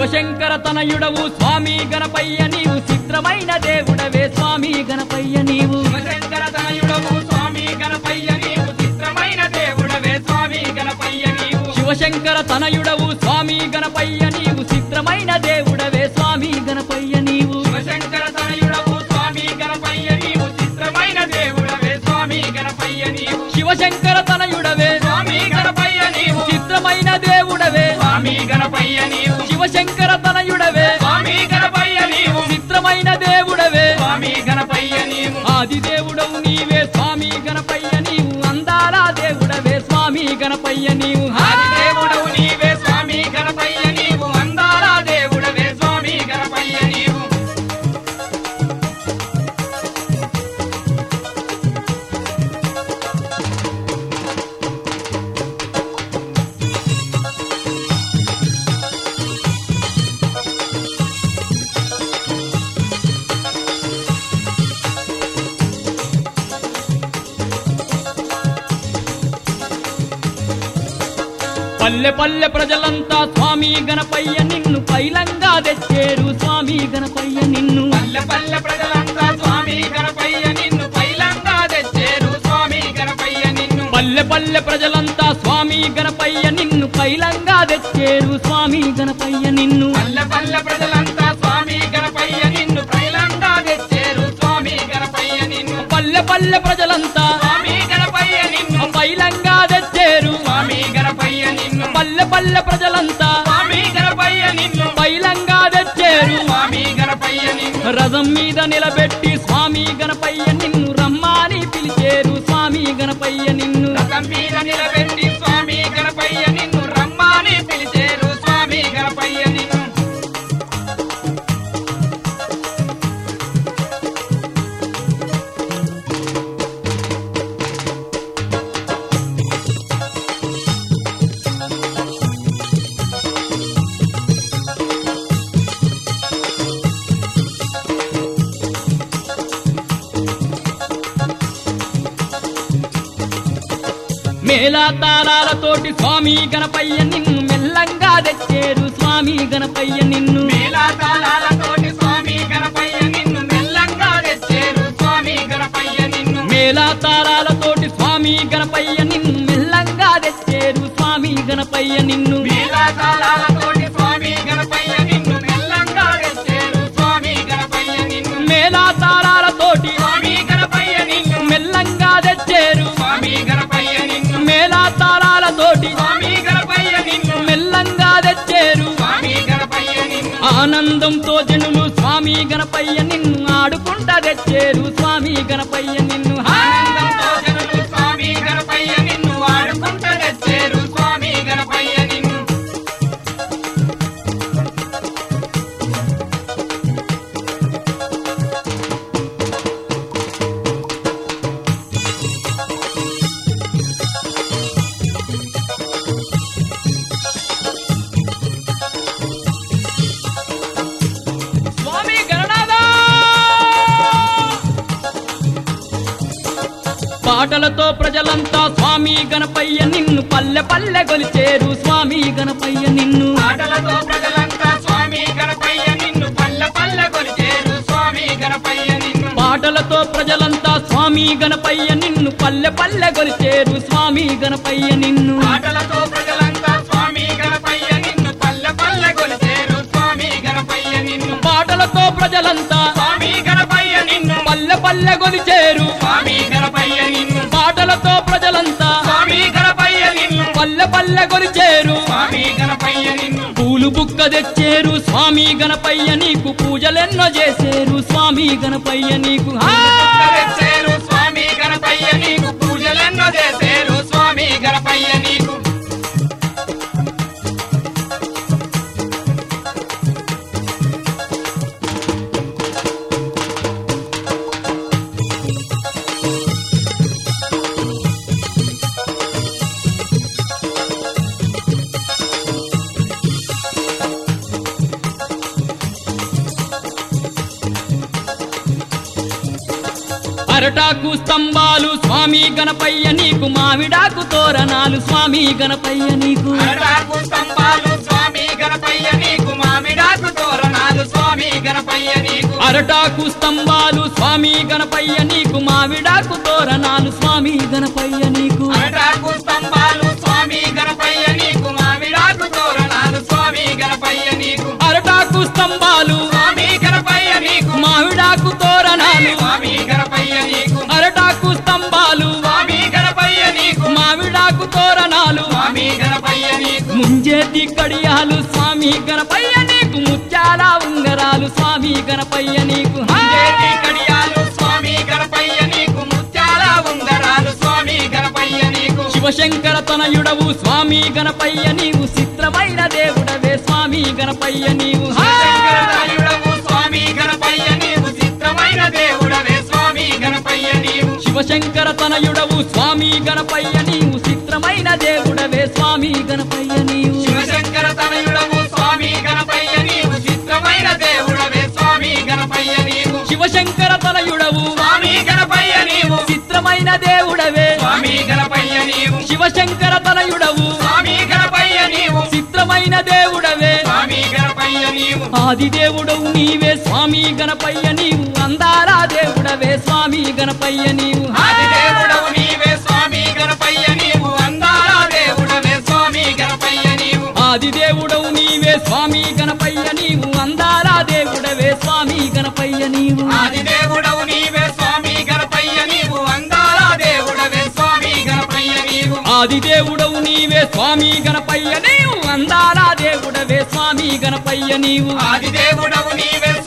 శివశంకర తనయుడవు స్వామి గణపయ్య నీవు చిత్రమైన దేవుడవే స్వామి గణపయ్య నీవు శివశంకర తనయుడవు స్వామి గణపయ్య నీవు చిత్రమైన దేవుడవే స్వామి గణపయ్య నీవు శివశంకర తనయుడవు స్వామి గణపయ్య నీవు చిత్రమైన దేవుడవే స్వామి గణపయ్య నీవు శివశంకర తనయుడవు స్వామి గణపయ్య నీవు చిత్రమైన దేవుడవే స్వామి గణపయ్య నీవు శివశంకర తనయుడవే స్వామి గణపయ్య నీవు చిత్రమైన దేవుడవే స్వామి గణపయ్య నీవు శివశంకర తనయుడవే స్వామి గణపయ్య నీవు చిత్రమైన దేవుడవే స్వామి గణపయ్య నీవు ఆది దేవుడవు నీవే స్వామి గణపయ్య నీవు అందాల దేవుడవే స్వామి గణపయ్య నీవు ఆది దేవుడవు నీవే స్వామి గణపయ్య నీవు అందాల దేవుడవే స్వామి గణపయ్య నీవు పల్లె పల్లె ప్రజలంతా స్వామి గణపయ్య నిన్ను పైలంగా తెచ్చేరు స్వామి గణపయ్య నిన్ను పల్లె పల్లె ప్రజలంతా స్వామి గణపయ్య నిన్ను పైలంగా తెచ్చేరు స్వామి గణపయ్య నిన్ను పల్లె పల్లె ప్రజలంతా స్వామి గణపయ్య నిన్ను పైలంగా తెచ్చేరు స్వామి గణపయ్య నిన్ను పల్లె పల్లె ప్రజలంతా స్వామి గణపయ్య నిన్ను పైలంగా తెచ్చేరు స్వామి గణపయ్య నిన్ను పల్లె పల్లె ప్రజలంతా స్వామి గణపయ్య నిన్ను పైలంగా తెచ్చేరు స్వామి గణపయ్య నిన్ను పల్లె పల్లె ప్రజలంతా స్వామి గణపయ్య నిన్ను పైలంగా తెచ్చేరు స్వామి గణపయ్య నిన్ను రథం మీద నిలబెట్టి స్వామి గణపయ్య నిన్ను రమ్మాని పిలిచేరు స్వామి గణపయ్య నిన్ను రథం మీద నిలబెట్టి స్వామి గణపయ్య నిన్ను రమ్మని పిలిచేరు స్వామి గణపయ్య నిన్ను మేళా తాళాలతోటి స్వామి గణపయ్య నిన్ను మెల్లంగా తెచ్చేరు స్వామి గణపయ్య నిన్ను మేళా తాళాలతోటి స్వామి గణపయ్య నిన్ను మెల్లంగా తెచ్చేరు స్వామి గణపయ్య నిన్ను మేళా తాళాలతోటి స్వామి గణపయ్య నిన్ను మెల్లంగా తెచ్చేరు స్వామి గణపయ్య నిన్ను మేళా తాళాలతోటి స్వామి గణపయ్య నిన్ను మెల్లంగా తెచ్చేరు స్వామి గణపయ్య నిన్ను మేళా తాళాలతోటి స్వామి గణపయ్య నిన్ను మెల్లంగా తెచ్చేరు స్వామి గణపయ్య నిన్ను మేళా తాళాలతోటి స్వామి గణపయ్య నిన్ను మెల్లంగా తెచ్చేరు స్వామి గణపయ్య నిన్ను ఆనందంతో జనులు స్వామి గణపయ్య నిన్ను ఆడుకుంటా తెచ్చేరు స్వామి గణపయ్య నిన్ను ఆనందంతో జనులు స్వామి గణపయ్య నిన్ను వాడుకుంటూ తెచ్చేరు స్వామి గణపయ్య నిన్ను స్వామి గణనాథ పాటలతో ప్రజలంతా స్వామి గణపయ్య నిన్ను పల్లె పల్లె గొలిచేరు స్వామి గణపయ్య నిన్ను ఆటలతో ప్రజలంతా స్వామి గణపయ్య నిన్ను పల్ల పల్ల కొలిచేరు స్వామి గణపయ్య నిన్ను పాటలతో ప్రజలంతా స్వామి గణపయ్య నిన్ను పల్లె పల్లె గొలిచేరు స్వామి గణపయ్య నిన్ను ఆటలతో ప్రజలంతా స్వామి గణపయ్య నిన్ను పల్ల పల్ల కొలిచేరు స్వామి గణపయ్య నిన్ను పాటలతో ప్రజలంతా స్వామి గణపయ్య నిన్ను పల్లె పల్లె గొలిచేరు స్వామి గణపయ్య నిన్ను పాటలతో ప్రజలంతా స్వామి గణపయ్య నిన్ను పల్లె పల్లె గొలిచేరు స్వామి గణపయ్య నిన్ను పూలు బుక్క తెచ్చేరు స్వామి గణపయ్య నీకు పూజలెన్నో చేసేరు స్వామి గణపయ్య నీకు హా! తెచ్చేరు స్వామి గణపయ్య నీకు పూజలెన్నో చేసేరు స్వామి గణపయ్య నీకు అరటాకు స్తంభాలు స్వామి గణపయ్య నీకు మామిడాకు తోరణాలు స్వామి గణపయ్య నీకు అరటాకు స్తంభాలు స్వామి గణపయ్య నీకు మామిడ గణపయ్య నీకు అరటాకు స్తంభాలు స్వామి గణపయ్య నీకు మావిడాకు తోరణాలు స్వామి గణపయ్య నీకు అరటాకు స్తంభాలు స్వామి గణపయ్య నీకు మామిడాకు తోరణాలు స్వామి గణపయ్య నీకు అరటాకు స్తంభాలు స్వామి గణపయ్య నీకు మావిడాకు తోరణాలు స్వామి గణపయ్య నీకు అరటాకు స్తంభాలు స్వామి గణపయ్య నీకు మావిడాకు తోరణాలు స్వామి గణపయ్య నీకు ముంజేతి కడియాలు స్వామి గణపయ్య నీకు ముత్యాల ఉంగరాలు స్వామి గణపయ్య నీకు చేతి కడియాలు స్వామి గణపయ్య నీకు ముత్యాల ఉంగరాలు స్వామి గణపయ్య నీకు శివశంకర తనయుడవు స్వామి గణపయ్య నీవు చిత్రమైన దేవుడవే స్వామి గణపయ్య నీవు శంకరనాయుడవు స్వామి గణపయ్య నీవు చిత్రమైన దేవుడవే స్వామి గణపయ్య నీవు శివశంకర తనయుడవు స్వామి గణపయ్య నీవు చిత్రమైన దేవుడవే స్వామి గణపయ్య నీవు శివశంకర తనయుడవు స్వామి గణపయ్య నీవు చిత్రమైన దేవుడవే స్వామి గణపయ్య నీవు శివశంకర తనయుడవు స్వామి గణపయ్య నీవు చిత్రమైన దేవుడవే స్వామి గణపయ్య నీవు శివశంకర తనయుడవు స్వామి గణపయ్య నీవు చిత్రమైన దేవుడవే స్వామి గణపయ్య నీవు ఆది దేవుడవు నీవే స్వామి గణపయ్య నీవు అందాల దేవుడవే స్వామి గణపయ్య నీవు ఆది దేవుడవు నీవే స్వామి గణపయ్య నీవు అందాల దేవుడవే స్వామి గణపయ్య నీవు ఆది దేవుడవు నీవే స్వామి గణపయ్య నీవు అందాల దేవుడవే స్వామి గణపయ్య నీవు ఆది దేవుడవు నీవే స్వామి గణపయ్య నీవు అందాల దేవుడవే స్వామి గణపయ్య నీవు ఆది దేవుడవు నీవే స్వామి గణపయ్య నీవు అందాల దేవుడవే స్వామి గణపయ్య నీవు ఆది దేవుడవు నీవే